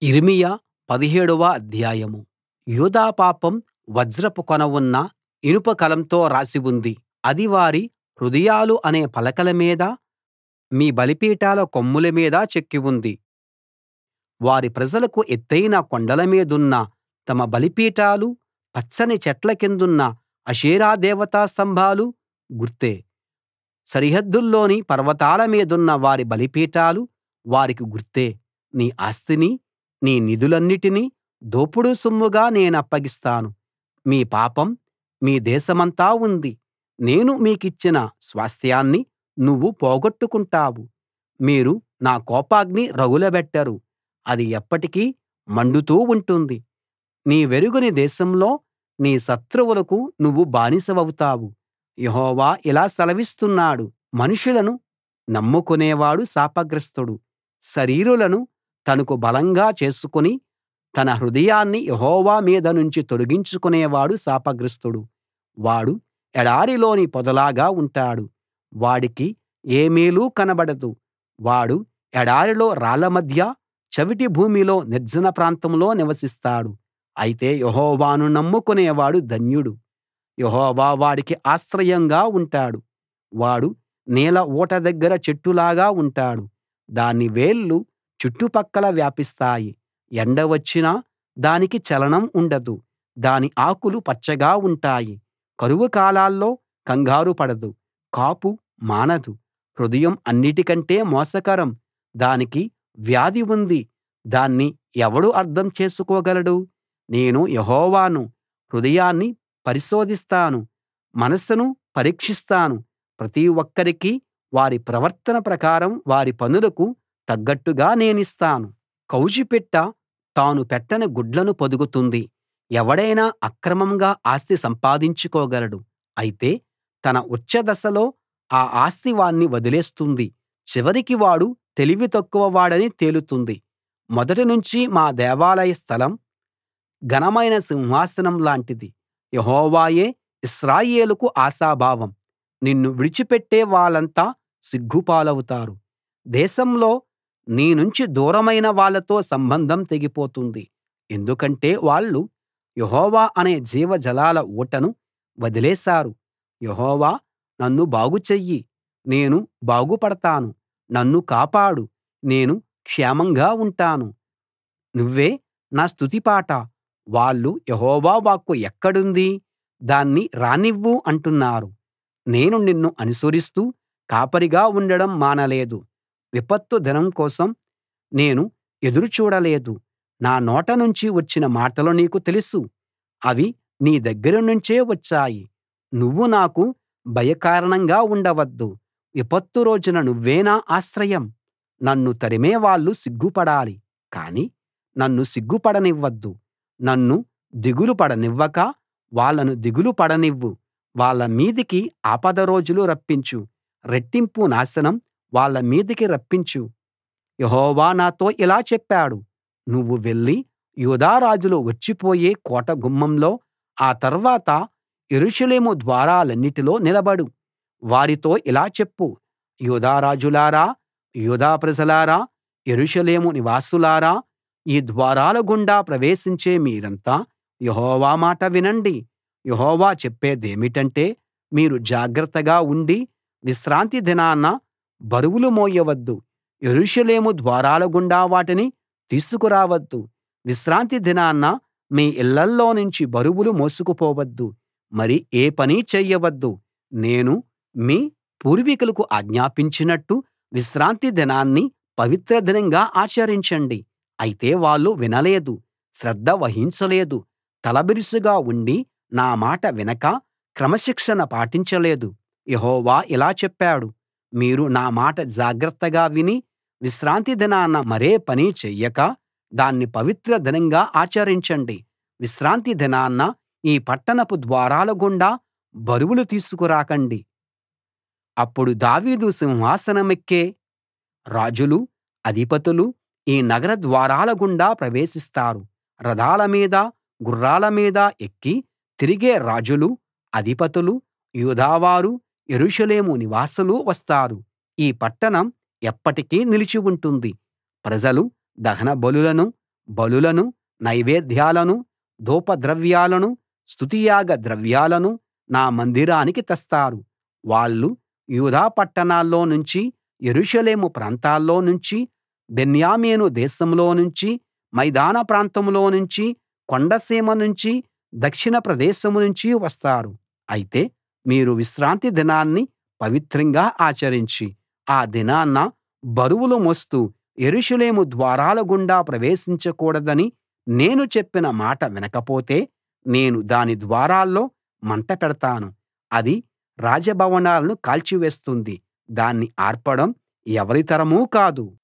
యిర్మీయా పదిహేడవ అధ్యాయం యూదా పాపం వజ్రపు కొన ఉన్న ఇనుప కలంతో రాసి ఉంది అది వారి హృదయాలు అనే పలకల మీద మీ బలిపీఠాల కొమ్ముల మీద చెక్కి ఉంది వారి ప్రజలకు ఎత్తయిన కొండల మీదున్న తమ బలిపీఠాలు పచ్చని చెట్ల కిందున్న అషేరా దేవతా స్తంభాలు గుర్తే సరిహద్దుల్లోని పర్వతాల మీదున్న వారి బలిపీఠాలు వారికి గుర్తే నీ ఆస్తిని నీ నిధులన్నిటినీ దోపుడు సొమ్ముగా నేనప్పగిస్తాను మీ పాపం మీ దేశమంతా ఉంది నేను మీకిచ్చిన స్వాస్థ్యాన్ని నువ్వు పోగొట్టుకుంటావు మీరు నా కోపాగ్ని రగులబెట్టారు అది ఎప్పటికీ మండుతూ ఉంటుంది నీ వెరుగని దేశంలో నీ శత్రువులకు నువ్వు బానిసవవుతావు యెహోవా ఇలా సెలవిస్తున్నాడు మనుషులను నమ్ముకునేవాడు శాపగ్రస్తుడు శరీరులను తనకు బలంగా చేసుకుని తన హృదయాన్ని యెహోవా మీద నుంచి తొలగించుకునేవాడు శాపగ్రస్తుడు వాడు ఎడారిలోని పొదలాగా ఉంటాడు వాడికి ఏ మేలూ కనబడదు వాడు ఎడారిలో రాళ్ళ మధ్య చవిటి భూమిలో నిర్జన ప్రాంతంలో నివసిస్తాడు అయితే యెహోవాను నమ్ముకునేవాడు ధన్యుడు యెహోవా వాడికి ఆశ్రయంగా ఉంటాడు వాడు నీళ్ళ ఊట దగ్గర చెట్టులాగా ఉంటాడు దాని వేళ్ళు చుట్టుపక్కల వ్యాపిస్తాయి ఎండ వచ్చినా దానికి చలనం ఉండదు దాని ఆకులు పచ్చగా ఉంటాయి కరువు కాలాల్లో కంగారు పడదు కాపు మానదు హృదయం అన్నిటికంటే మోసకరం దానికి వ్యాధి ఉంది దాన్ని ఎవడు అర్థం చేసుకోగలడు నేను యెహోవాను హృదయాన్ని పరిశోధిస్తాను మనసును పరీక్షిస్తాను ప్రతి ఒక్కరికీ వారి ప్రవర్తన ప్రకారం వారి పనులకు తగ్గట్టుగా నేనిస్తాను కౌజుపిట్ట తాను పెట్టని గుడ్లను పొదుగుతుంది ఎవడైనా అక్రమంగా ఆస్తి సంపాదించుకోగలడు అయితే తన ఉచ్ఛదశలో ఆ ఆస్తి వాణ్ణి వదిలేస్తుంది చివరికి వాడు తెలివి తక్కువ వాడని తేలుతుంది మొదటి నుంచి మా దేవాలయ స్థలం ఘనమైన సింహాసనం లాంటిది యెహోవాయే ఇశ్రాయేలుకు ఆశాభావం నిన్ను విడిచిపెట్టే వాళ్ళంతా సిగ్గుపాలవుతారు దేశంలో నీ నుంచి దూరమైన వాళ్ళతో సంబంధం తెగిపోతుంది ఎందుకంటే వాళ్ళు యెహోవా అనే జీవజలాల ఊటను వదిలేశారు యెహోవా నన్ను బాగు చెయ్యి నేను బాగుపడతాను నన్ను కాపాడు నేను క్షేమంగా ఉంటాను నువ్వే నా స్తుతి పాట వాళ్ళు యెహోవా వాక్కు ఎక్కడుంది దాన్ని రానివ్వు అంటున్నారు నేను నిన్ను అనుసరిస్తూ కాపరిగా ఉండడం మానలేదు విపత్తు దినం కోసం నేను ఎదురు చూడలేదు నా నోట నుంచి వచ్చిన మాటలు నీకు తెలుసు అవి నీ దగ్గర నుంచే వచ్చాయి నువ్వు నాకు భయకారణంగా ఉండవద్దు విపత్తు రోజున నువ్వే నా ఆశ్రయం నన్ను తరిమేవాళ్ళు సిగ్గుపడాలి కానీ నన్ను సిగ్గుపడనివ్వద్దు నన్ను దిగులు పడనివ్వక వాళ్ళను దిగులు పడనివ్వు వాళ్ళ మీదికి ఆపద రోజులు రప్పించు రెట్టింపు నాశనం వాళ్ళ మీదికి రప్పించు యెహోవా నాతో ఇలా చెప్పాడు నువ్వు వెళ్లి యూదా రాజులు వచ్చిపోయే కోట గుమ్మంలో ఆ తర్వాత యెరూషలేము ద్వారాలన్నిటిలో నిలబడు వారితో ఇలా చెప్పు యూదా రాజులారా యూదా ప్రజలారా యెరూషలేము నివాసులారా ఈ ద్వారాల గుండా ప్రవేశించే మీరంతా యెహోవా మాట వినండి యెహోవా చెప్పేదేమిటంటే మీరు జాగ్రత్తగా ఉండి విశ్రాంతి దినాన బరువులు మోయవద్దు యెరూషలేము ద్వారాల గుండా వాటిని తీసుకురావద్దు విశ్రాంతి దినాన మీ ఇళ్ళల్లో నుంచి బరువులు మోసుకుపోవద్దు మరి ఏ పనీ చెయ్యవద్దు నేను మీ పూర్వీకులకు ఆజ్ఞాపించినట్టు విశ్రాంతి దినాన్ని పవిత్ర దినంగా ఆచరించండి అయితే వాళ్ళు వినలేదు శ్రద్ధ వహించలేదు తలబిరుసుగా ఉండి నా మాట వినక క్రమశిక్షణ పాటించలేదు యెహోవా ఇలా చెప్పాడు మీరు నా మాట జాగ్రత్తగా విని విశ్రాంతి దినాన మరే పనీ చెయ్యక దాన్ని పవిత్ర దినంగా ఆచరించండి విశ్రాంతి దినాన ఈ పట్టణపు ద్వారాల గుండా బరువులు తీసుకురాకండి అప్పుడు దావీదు సింహాసనమెక్కే రాజులు అధిపతులు ఈ నగర ద్వారాల గుండా ప్రవేశిస్తారు రథాల మీద గుర్రాల మీద ఎక్కి తిరిగే రాజులు అధిపతులు యూదావారు యెరూషలేము నివాసులు వస్తారు ఈ పట్టణం ఎప్పటికీ నిలిచి ఉంటుంది ప్రజలు దహన బలులను బలులను నైవేద్యాలను ధూపద్రవ్యాలను స్తుతియాగ ద్రవ్యాలను నా మందిరానికి తెస్తారు వాళ్ళు యూదా పట్టణాల్లో నుంచి యెరూషలేము ప్రాంతాల్లో నుంచి బెన్యామీను దేశంలో నుంచి మైదాన ప్రాంతంలో నుంచి కొండసీమ నుంచి దక్షిణ ప్రదేశం నుంచి వస్తారు అయితే మీరు విశ్రాంతి దినాన్ని పవిత్రంగా ఆచరించి ఆ దినాన బరువులు మోస్తూ యెరూషలేము ద్వారాల గుండా ప్రవేశించకూడదని నేను చెప్పిన మాట వినకపోతే నేను దాని ద్వారాల్లో మంట పెడతాను అది రాజభవనాలను కాల్చివేస్తుంది దాన్ని ఆర్పడం ఎవరి తరమూ కాదు